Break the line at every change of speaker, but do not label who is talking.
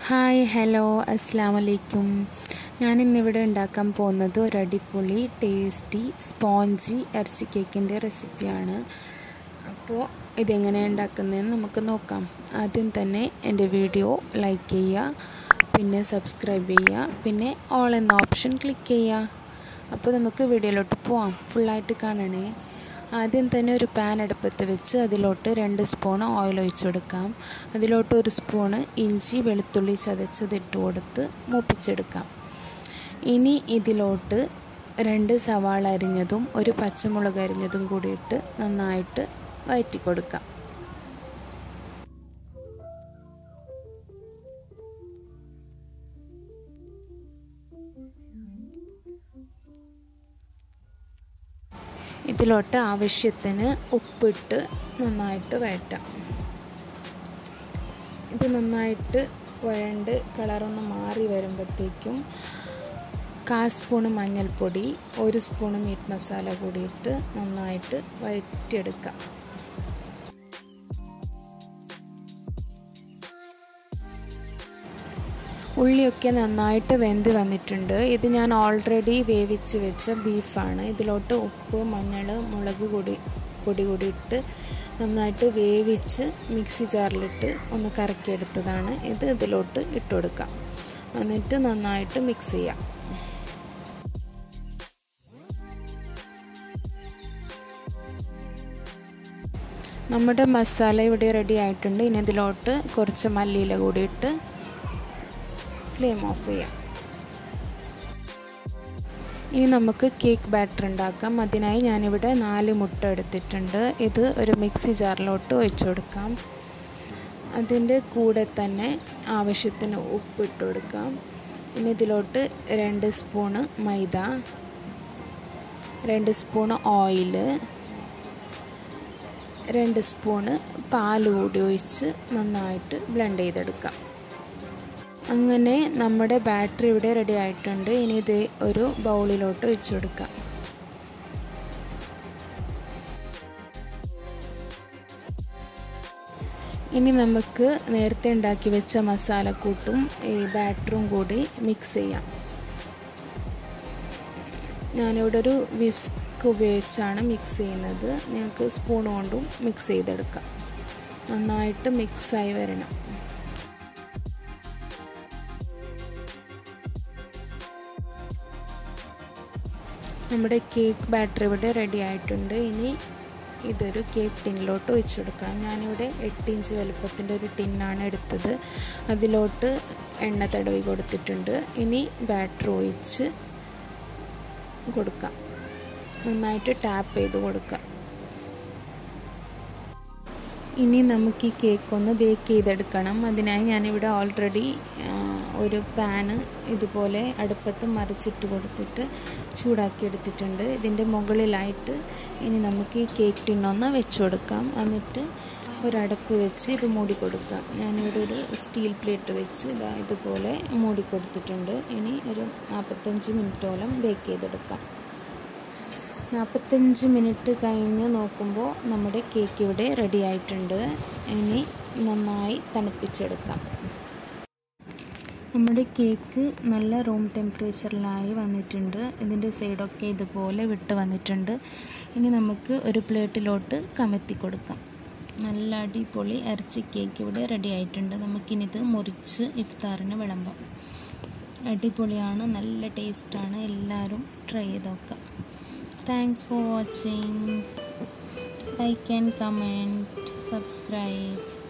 hi hello അസ്സാം വലൈക്കും ഞാനിന്നിവിടെ ഉണ്ടാക്കാൻ പോകുന്നത് ഒരു അടിപൊളി ടേസ്റ്റി സ്പോഞ്ചി ഇറച്ചി കേക്കിൻ്റെ റെസിപ്പിയാണ് അപ്പോൾ ഇതെങ്ങനെ ഉണ്ടാക്കുന്നതെന്ന് നമുക്ക് നോക്കാം ആദ്യം തന്നെ എൻ്റെ വീഡിയോ ലൈക്ക് ചെയ്യുക പിന്നെ സബ്സ്ക്രൈബ് ചെയ്യുക പിന്നെ ഓൾ എന്ന ഓപ്ഷൻ ക്ലിക്ക് ചെയ്യുക അപ്പോൾ നമുക്ക് വീഡിയോയിലോട്ട് പോവാം ഫുള്ളായിട്ട് കാണണേ ആദ്യം തന്നെ ഒരു പാൻ അടുപ്പത്ത് വെച്ച് അതിലോട്ട് രണ്ട് സ്പൂൺ ഓയിൽ ഒഴിച്ചു കൊടുക്കാം അതിലോട്ട് ഒരു സ്പൂണ് ഇഞ്ചി വെളുത്തുള്ളി ചതച്ചതിട്ട് കൊടുത്ത് മൂപ്പിച്ചെടുക്കാം ഇനി ഇതിലോട്ട് രണ്ട് സവാള അരിഞ്ഞതും ഒരു പച്ചമുളക് അരിഞ്ഞതും കൂടിയിട്ട് നന്നായിട്ട് വഴറ്റി കൊടുക്കാം ഇതിലോട്ട് ആവശ്യത്തിന് ഉപ്പിട്ട് നന്നായിട്ട് വഴറ്റാം ഇത് നന്നായിട്ട് വഴണ്ട് കളറൊന്ന് മാറി വരുമ്പോഴത്തേക്കും കാ സ്പൂണ് മഞ്ഞൾപ്പൊടി ഒരു സ്പൂണ് മീറ്റ് മസാല കൂടിയിട്ട് നന്നായിട്ട് വഴറ്റിയെടുക്കാം ഉള്ളിയൊക്കെ നന്നായിട്ട് വെന്ത് വന്നിട്ടുണ്ട് ഇത് ഞാൻ ഓൾറെഡി വേവിച്ച് വെച്ച ബീഫാണ് ഇതിലോട്ട് ഉപ്പ് മഞ്ഞൾ മുളക് പൊടി പൊടി കൂടി ഇട്ട് നന്നായിട്ട് വേവിച്ച് മിക്സി ജാറിലിട്ട് ഒന്ന് കറക്കിയെടുത്തതാണ് ഇത് ഇതിലോട്ട് ഇട്ട് കൊടുക്കാം എന്നിട്ട് നന്നായിട്ട് മിക്സ് ചെയ്യാം നമ്മുടെ മസാല ഇവിടെ റെഡി ആയിട്ടുണ്ട് ഇനി ഇതിലോട്ട് കുറച്ച് മല്ലിയില കൂടിയിട്ട് ഫ്ലെയിം ഓഫ് ചെയ്യാം ഇനി നമുക്ക് കേക്ക് ബാറ്റർ ഉണ്ടാക്കാം അതിനായി ഞാനിവിടെ നാല് മുട്ട എടുത്തിട്ടുണ്ട് ഇത് ഒരു മിക്സി ജാറിലോട്ട് ഒഴിച്ചു കൊടുക്കാം അതിൻ്റെ കൂടെ തന്നെ ആവശ്യത്തിന് ഉപ്പ് ഇട്ട് കൊടുക്കാം ഇനി ഇതിലോട്ട് രണ്ട് സ്പൂണ് മൈദ രണ്ട് സ്പൂണ് ഓയില് രണ്ട് സ്പൂണ് പാൽ കൂടി ഒഴിച്ച് നന്നായിട്ട് ബ്ലെൻഡ് ചെയ്തെടുക്കാം അങ്ങനെ നമ്മുടെ ബാറ്ററി ഇവിടെ റെഡി ആയിട്ടുണ്ട് ഇനി ഇത് ഒരു ബൗളിലോട്ട് വെച്ച് കൊടുക്കാം ഇനി നമുക്ക് നേരത്തെ ഉണ്ടാക്കി വെച്ച മസാലക്കൂട്ടും ഈ ബാറ്ററും കൂടി മിക്സ് ചെയ്യാം ഞാനിവിടെ ഒരു വിസ്ക് ഉപയോഗിച്ചാണ് മിക്സ് ചെയ്യുന്നത് നിങ്ങൾക്ക് സ്പൂൺ കൊണ്ടും മിക്സ് ചെയ്തെടുക്കാം നന്നായിട്ട് മിക്സായി വരണം നമ്മുടെ കേക്ക് ബാറ്റർ ഇവിടെ റെഡി ആയിട്ടുണ്ട് ഇനി ഇതൊരു കേക്ക് ടിന്നിലോട്ട് ഒഴിച്ചു കൊടുക്കണം ഞാനിവിടെ എട്ട് ഇഞ്ച് വലുപ്പത്തിൻ്റെ ഒരു ടിന്നാണ് എടുത്തത് അതിലോട്ട് എണ്ണ തടവി കൊടുത്തിട്ടുണ്ട് ഇനി ബാറ്റർ ഒഴിച്ച് കൊടുക്കാം നന്നായിട്ട് ടാപ്പ് ചെയ്ത് കൊടുക്കാം ഇനി നമുക്ക് ഈ കേക്ക് ഒന്ന് ബേക്ക് ചെയ്തെടുക്കണം അതിനായി ഞാനിവിടെ ഓൾറെഡി ഒരു പാന് ഇതുപോലെ അടുപ്പത്ത് മറിച്ചിട്ട് കൊടുത്തിട്ട് ചൂടാക്കി എടുത്തിട്ടുണ്ട് ഇതിൻ്റെ മുകളിലായിട്ട് ഇനി നമുക്ക് ഈ കേക്ക് ടിന്നൊന്ന് വെച്ച് കൊടുക്കാം എന്നിട്ട് ഒരടപ്പ് വെച്ച് ഇത് മൂടി കൊടുക്കാം ഞാനിവിടെ ഒരു സ്റ്റീൽ പ്ലേറ്റ് വെച്ച് ഇതാ ഇതുപോലെ മൂടി കൊടുത്തിട്ടുണ്ട് ഇനി ഒരു നാൽപ്പത്തഞ്ച് മിനിറ്റോളം ബേക്ക് ചെയ്തെടുക്കാം നാൽപ്പത്തഞ്ച് മിനിറ്റ് കഴിഞ്ഞ് നോക്കുമ്പോൾ നമ്മുടെ കേക്ക് ഇവിടെ റെഡി ആയിട്ടുണ്ട് ഇനി നന്നായി തണുപ്പിച്ചെടുക്കാം നമ്മുടെ കേക്ക് നല്ല റൂം ടെമ്പറേച്ചറിലായി വന്നിട്ടുണ്ട് ഇതിൻ്റെ സൈഡൊക്കെ ഇതുപോലെ വിട്ട് വന്നിട്ടുണ്ട് ഇനി നമുക്ക് ഒരു പ്ലേറ്റിലോട്ട് കമത്തി കൊടുക്കാം നല്ല അടിപൊളി ഇറച്ചി കേക്ക് ഇവിടെ റെഡി ആയിട്ടുണ്ട് നമുക്കിനിത് മുറിച്ച് ഇഫ്താറിന് വിളമ്പാം അടിപൊളിയാണ് നല്ല ടേസ്റ്റാണ് എല്ലാവരും ട്രൈ ചെയ്ത് നോക്കാം thanks for watching like and comment subscribe